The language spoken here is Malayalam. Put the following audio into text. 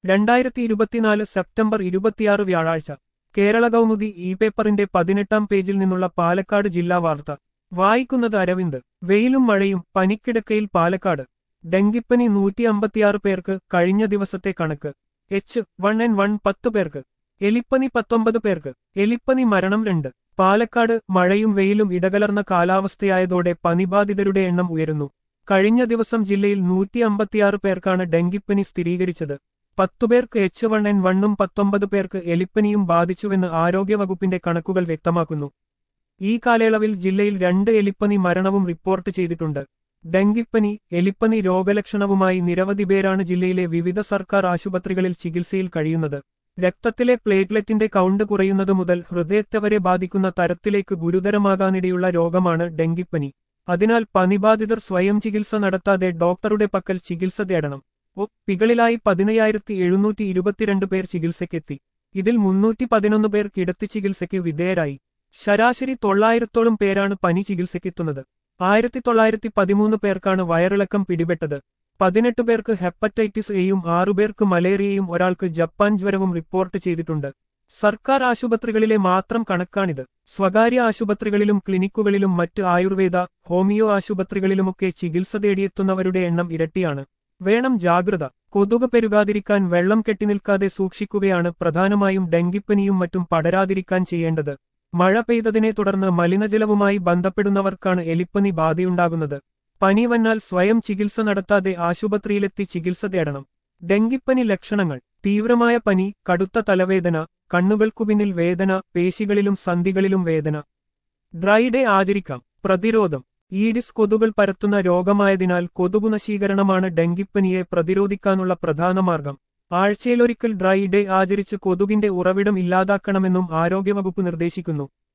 രണ്ടായിരത്തി ഇരുപത്തിനാല് സെപ്റ്റംബർ ഇരുപത്തിയാറ് വ്യാഴാഴ്ച കേരള കൗമുദി ഇ പേപ്പറിന്റെ പതിനെട്ടാം പേജിൽ നിന്നുള്ള പാലക്കാട് ജില്ലാ വാർത്ത വായിക്കുന്നത് അരവിന്ദ് വെയിലും മഴയും പനിക്കിടക്കയിൽ പാലക്കാട് ഡെങ്കിപ്പനി നൂറ്റി അമ്പത്തിയാറ് പേർക്ക് കഴിഞ്ഞ ദിവസത്തെ കണക്ക് എച്ച് വൺ എൻ വൺ പത്ത് പേർക്ക് എലിപ്പനി പത്തൊമ്പത് പേർക്ക് എലിപ്പനി മരണം രണ്ട് പാലക്കാട് മഴയും വെയിലും ഇടകലർന്ന കാലാവസ്ഥയായതോടെ പനിബാധിതരുടെ എണ്ണം ഉയരുന്നു കഴിഞ്ഞ ദിവസം ജില്ലയിൽ നൂറ്റി അമ്പത്തിയാറ് പേർക്കാണ് ഡെങ്കിപ്പനി സ്ഥിരീകരിച്ചത് പത്തുപേർക്ക് എച്ച് വൺ എൻ വണ്ണും പത്തൊമ്പത് പേർക്ക് എലിപ്പനിയും ബാധിച്ചുവെന്ന് ആരോഗ്യവകുപ്പിന്റെ കണക്കുകൾ വ്യക്തമാക്കുന്നു ഈ കാലയളവിൽ ജില്ലയിൽ രണ്ട് എലിപ്പനി മരണവും റിപ്പോർട്ട് ചെയ്തിട്ടുണ്ട് ഡെങ്കിപ്പനി എലിപ്പനി രോഗലക്ഷണവുമായി നിരവധി പേരാണ് ജില്ലയിലെ വിവിധ സർക്കാർ ആശുപത്രികളിൽ ചികിത്സയിൽ കഴിയുന്നത് രക്തത്തിലെ പ്ലേറ്റ്ലെറ്റിന്റെ കൗണ്ട് കുറയുന്നത് മുതൽ ഹൃദയത്തെ വരെ ബാധിക്കുന്ന തരത്തിലേക്ക് ഗുരുതരമാകാനിടയുള്ള രോഗമാണ് ഡെങ്കിപ്പനി അതിനാൽ പനിബാധിതർ സ്വയം ചികിത്സ നടത്താതെ ഡോക്ടറുടെ പക്കൽ ചികിത്സ തേടണം ഒപ്പികളിലായി പതിനയ്യായിരത്തി എഴുന്നൂറ്റി ഇരുപത്തിരണ്ട് പേർ ചികിത്സയ്ക്കെത്തി ഇതിൽ മുന്നൂറ്റി പതിനൊന്ന് പേർ കിടത്തി ചികിത്സയ്ക്ക് വിധേയരായി ശരാശരി തൊള്ളായിരത്തോളം പേരാണ് പനി ചികിത്സയ്ക്കെത്തുന്നത് ആയിരത്തി തൊള്ളായിരത്തി പതിമൂന്ന് പേർക്കാണ് വയറിളക്കം പിടിപെട്ടത് പതിനെട്ട് പേർക്ക് ഹെപ്പറ്റൈറ്റിസ് എയും ആറുപേർക്ക് മലേറിയയും ഒരാൾക്ക് ജപ്പാൻ ജ്വരവും റിപ്പോർട്ട് ചെയ്തിട്ടുണ്ട് സർക്കാർ ആശുപത്രികളിലെ മാത്രം കണക്കാണിത് സ്വകാര്യ ആശുപത്രികളിലും ക്ലിനിക്കുകളിലും മറ്റ് ആയുർവേദ ഹോമിയോ ആശുപത്രികളിലുമൊക്കെ ചികിത്സ തേടിയെത്തുന്നവരുടെ എണ്ണം ഇരട്ടിയാണ് വേണം ജാഗ്രത കൊതുക് പെരുകാതിരിക്കാൻ വെള്ളം കെട്ടിനിൽക്കാതെ സൂക്ഷിക്കുകയാണ് പ്രധാനമായും ഡെങ്കിപ്പനിയും മറ്റും പടരാതിരിക്കാൻ ചെയ്യേണ്ടത് മഴ പെയ്തതിനെ തുടർന്ന് മലിനജലവുമായി ബന്ധപ്പെടുന്നവർക്കാണ് എലിപ്പനി ബാധയുണ്ടാകുന്നത് പനി വന്നാൽ സ്വയം ചികിത്സ നടത്താതെ ആശുപത്രിയിലെത്തി ചികിത്സ തേടണം ഡെങ്കിപ്പനി ലക്ഷണങ്ങൾ തീവ്രമായ പനി കടുത്ത തലവേദന കണ്ണുകൾക്കു പിന്നിൽ വേദന പേശികളിലും സന്ധികളിലും വേദന ഡ്രൈ ഡേ ആചരിക്കാം പ്രതിരോധം ഈഡിസ് കൊതുകൾ പരത്തുന്ന രോഗമായതിനാൽ കൊതുകു നശീകരണമാണ് ഡെങ്കിപ്പനിയെ പ്രതിരോധിക്കാനുള്ള പ്രധാന മാർഗം ആഴ്ചയിലൊരിക്കൽ ഡ്രൈ ഡേ ആചരിച്ച് കൊതുകിന്റെ ഉറവിടം ഇല്ലാതാക്കണമെന്നും ആരോഗ്യവകുപ്പ് നിർദ്ദേശിക്കുന്നു